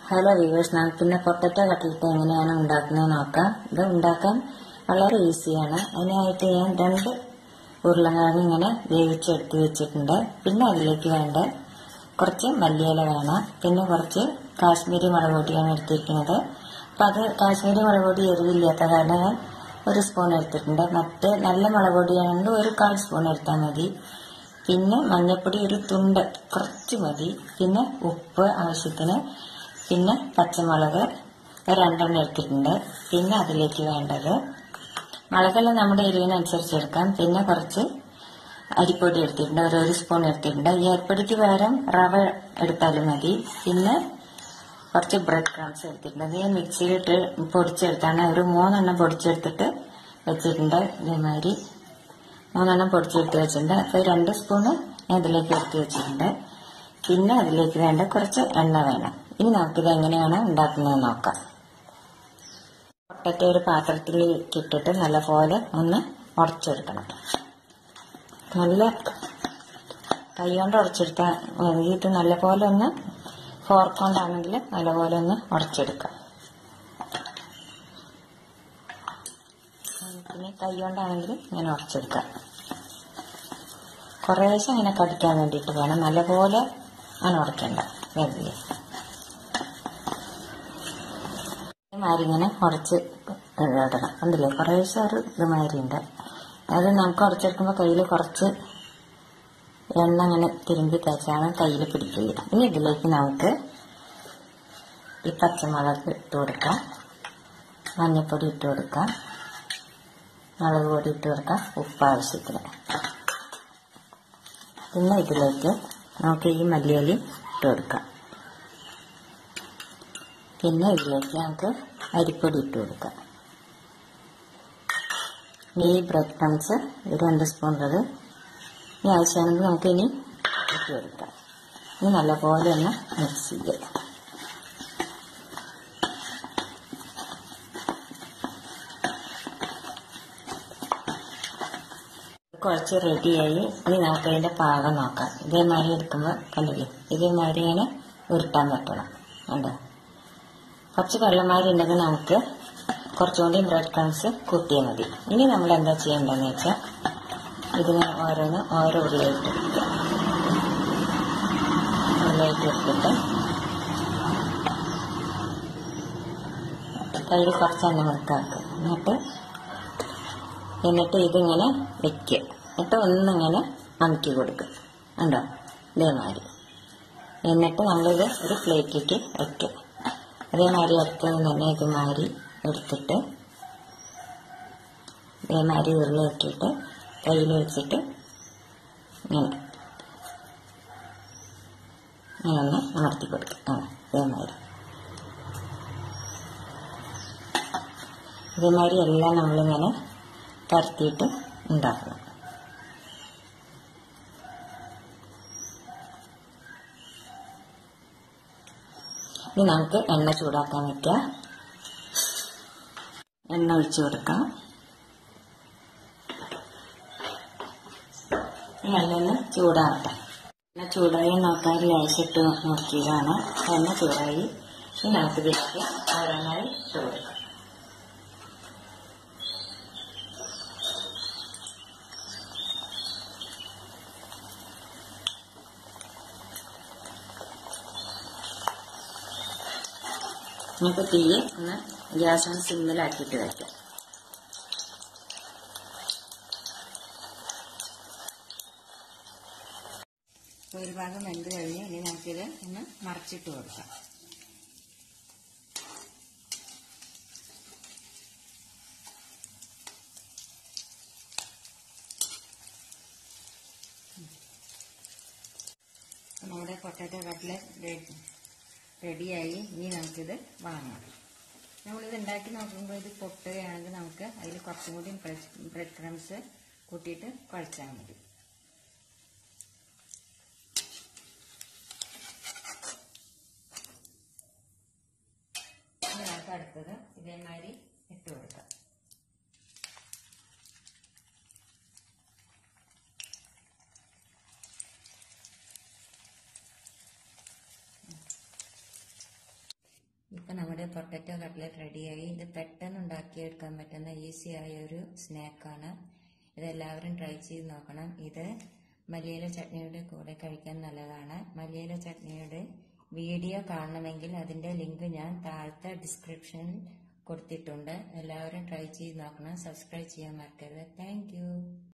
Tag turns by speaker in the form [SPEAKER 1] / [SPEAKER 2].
[SPEAKER 1] hello viewers നമുക്ക് ഇന്ന് potato cutlet എങ്ങനെയാണ് ഉണ്ടാക്കുന്നത് നോക്കാം ഇത് ഉണ്ടാക്കാൻ വളരെ ഈസിയാണ് അതിനായിട്ട് ഞാൻ രണ്ട് ഉരുളക്കിഴങ്ങ് ഇങ്ങനെ വേവിച്ചെടുത്ത് വെച്ചിട്ടുണ്ട് പിന്നെ അതിലേക്ക് വേണ്ട കുറച്ച് മല്ലിയില വേണം പിന്നെ കുറച്ച് കാശ്മീരി മുളക് പൊടിയാണ് എടുത്തിരിക്കുന്നത് അപ്പം അത് കാശ്മീരി മുളക് പൊടി എരിവില്ലാത്ത കാരണം ഞാൻ ഒരു സ്പൂൺ എടുത്തിട്ടുണ്ട് മറ്റ് നല്ല മുളക് പൊടിയാണെങ്കിൽ ഒരു കാൽ സ്പൂൺ എടുത്താൽ മതി പിന്നെ മഞ്ഞൾപ്പൊടി ഒരു തുണ്ട് കുറച്ച് മതി പിന്നെ ഉപ്പ് ആവശ്യത്തിന് പിന്നെ പച്ചമുളക് രണ്ടെണ്ണം എടുത്തിട്ടുണ്ട് പിന്നെ അതിലേക്ക് വേണ്ടത് മുളകെല്ലാം നമ്മുടെ എരിവിനനുസരിച്ച് എടുക്കാം പിന്നെ കുറച്ച് അരിപ്പൊടി എടുത്തിട്ടുണ്ട് ഒരു ഒരു സ്പൂൺ എടുത്തിട്ടുണ്ട് ഈ അരിപ്പൊടിക്ക് പകരം റവ എടുത്താലും മതി പിന്നെ കുറച്ച് ബ്രെഡ് ക്രംസ് എടുത്തിട്ടുണ്ട് അത് ഞാൻ മിക്സിയിലിട്ട് പൊടിച്ചെടുത്താണ് ഒരു മൂന്നെണ്ണം പൊടിച്ചെടുത്തിട്ട് വെച്ചിട്ടുണ്ട് ഇതേമാതിരി മൂന്നെണ്ണം പൊടിച്ചെടുത്ത് വെച്ചിട്ടുണ്ട് അപ്പോൾ രണ്ട് സ്പൂണ് ഞാൻ ഇതിലേക്ക് എടുത്ത് വെച്ചിട്ടുണ്ട് പിന്നെ അതിലേക്ക് വേണ്ട കുറച്ച് എണ്ണ വേണം ഇനി നമുക്കിത് എങ്ങനെയാണ് ഉണ്ടാക്കുന്നത് നോക്കാം പൊട്ടറ്റോ ഒരു പാത്രത്തിലേക്ക് ഇട്ടിട്ട് നല്ലപോലെ ഒന്ന് ഉടച്ചെടുക്കണം നല്ല കൈ കൊണ്ട് ഉടച്ചെടുത്താൽ ഇത് നല്ലപോലെ ഒന്ന് ഫോർക്ക് കൊണ്ടാണെങ്കിൽ നല്ലപോലെ ഒന്ന് ഉടച്ചെടുക്കാം പിന്നെ കൈ കൊണ്ടാണെങ്കിൽ ഇങ്ങനെ ഉടച്ചെടുക്കാം കുറേശ്ശെ ഇങ്ങനെ കടിക്കാൻ വേണ്ടിയിട്ട് വേണം നല്ലപോലെ അങ്ങനെ ഉടയ്ക്കണ്ട വെറുതെ ഇതുമാതിരി ഇങ്ങനെ ഉടച്ച് ഇടണം കണ്ടില്ലേ കുറേശ്ശെ ഒരു ഇതുമാതിരി ഉണ്ട് അത് നമുക്ക് ഉടച്ചെടുക്കുമ്പോൾ കയ്യിൽ കുറച്ച് എണ്ണ ഇങ്ങനെ തിരുമ്പി തേച്ചാണ് കയ്യിൽ പിടിക്കില്ല ഇനി ഇതിലേക്ക് നമുക്ക് ഈ പച്ചമുളക് ഇട്ട് കൊടുക്കാം മഞ്ഞൾപ്പൊടി ഇട്ട് കൊടുക്കാം മുളക് പൊടി ഇട്ട് കൊടുക്കാം ഉപ്പ് ആവശ്യത്തിന് പിന്നെ ഇതിലേക്ക് നമുക്ക് ഈ മല്ലിയലി ഇട്ട് കൊടുക്കാം പിന്നെ ഇതിലേക്ക് നമുക്ക് അരിപ്പൊടി ഇട്ട് കൊടുക്കാം ഈ ബ്രെഡ് ക്രംസ് ഒരു രണ്ട് സ്പൂൺ ഉള്ളത് ഇനി ആവശ്യമാണെങ്കിൽ നമുക്ക് ഇനി ഇട്ട് കൊടുക്കാം ഇനി നല്ലപോലെ ഒന്ന് മിക്സ് ചെയ്യാം കുറച്ച് റെഡിയായി ഇനി നമുക്ക് അതിന്റെ പാകം നോക്കാം ഇതേമാതിരി എടുക്കുമ്പോൾ കണ്ടില്ലേ ഇതേമാതിരി ഇങ്ങനെ ഉരുട്ടാൻ പറ്റണം കണ്ടോ കുറച്ച് വെള്ളമാരി ഉണ്ടെങ്കിൽ നമുക്ക് കുറച്ചുകൂടി ബ്രെഡ് ക്രംസ് കൂട്ടിയാൽ മതി ഇനി നമ്മൾ എന്താ ചെയ്യേണ്ടതെന്ന് വെച്ചാൽ ഇതിന് ഓരോന്ന് ഓരോ ഉരുളയിട്ട് എടുക്കുക ഉരുളയിട്ട് എടുത്തിട്ട് കയ്യിൽ കുറച്ച് എണ്ണ മുറുക്കാക്കുക എന്നിട്ട് എന്നിട്ട് ഇതിങ്ങനെ വെക്കുക എന്നിട്ട് ഒന്നിങ്ങനെ അമുക്കി കൊടുക്കുക ഉണ്ടോ ഇതേമാതിരി എന്നിട്ട് നമ്മളിത് ഒരു പ്ലേറ്റിലേക്ക് വയ്ക്കുക അതേമാതിരി അടുത്തത് തന്നെ ഇതുമാതിരി എടുത്തിട്ട് ഇതേമാതിരി ഉരുള ഇട്ടിട്ട് കയ്യിൽ വെച്ചിട്ട് ഇങ്ങനെ ഇങ്ങനെ ഒന്ന് അമർത്തി കൊടുക്കുക ആ ഇതേമാതിരി ഇതേമാതിരി എല്ലാം നമ്മളിങ്ങനെ പരത്തിയിട്ട് ഉണ്ടാക്കണം ഇനി നമുക്ക് എണ്ണ ചൂടാക്കാൻ വയ്ക്കുക എണ്ണ ഒഴിച്ചു കൊടുക്കാം എണ്ണ ഒന്ന് ചൂടാവട്ടെ എണ്ണ ചൂടായി നോക്കാൻ ലേശിട്ട് നോക്കിയതാണ് എണ്ണ ചൂടായി ഇനി നമുക്ക് ഇതിലേക്ക് ഓരോന്നായി ഇട്ട് കൊടുക്കാം നമുക്ക് തീ ഒന്ന് ഗ്യാസ് ഒന്ന് സിമ്മിലാക്കിയിട്ട് വയ്ക്കാം ഒരു ഭാഗം വെന്ത് കഴിഞ്ഞ് ഇനി നമുക്കിത് ഒന്ന് മറിച്ചിട്ട് കൊടുക്കാം നമ്മുടെ പൊട്ടാറ്റോ കട്ട്ലറ്റ് റെഡിയായി ഇനി നമുക്കിത് വാങ്ങാം നമ്മളിത് ഉണ്ടാക്കി നോക്കുമ്പോൾ ഇത് പൊട്ടുകയാണെങ്കിൽ നമുക്ക് അതിൽ കുറച്ചും കൂടി ബ്രെഡ് ക്രംസ് കൂട്ടിയിട്ട് കുഴച്ചാൽ മതി ഇനി നമുക്ക് അടുത്തത് ഇതേമാതിരി ഇട്ട് കൊടുക്കാം ഇപ്പൊ നമ്മുടെ പൊട്ടറ്റോ കട്ട്ലറ്റ് റെഡിയായി ഇത് പെട്ടെന്ന് ഉണ്ടാക്കിയെടുക്കാൻ പറ്റുന്ന ഈസി ആയ ഒരു സ്നാക്കാണ് ഇതെല്ലാവരും ട്രൈ ചെയ്ത് നോക്കണം ഇത് മല്ലിയില ചട്നിയുടെ കൂടെ കഴിക്കാൻ നല്ലതാണ് മല്ലിയില ചട്നിയുടെ വീഡിയോ കാണണമെങ്കിൽ അതിന്റെ ലിങ്ക് ഞാൻ താഴത്തെ ഡിസ്ക്രിപ്ഷനിൽ കൊടുത്തിട്ടുണ്ട് എല്ലാവരും ട്രൈ ചെയ്ത് നോക്കണം സബ്സ്ക്രൈബ് ചെയ്യാൻ മറക്കരുത് താങ്ക്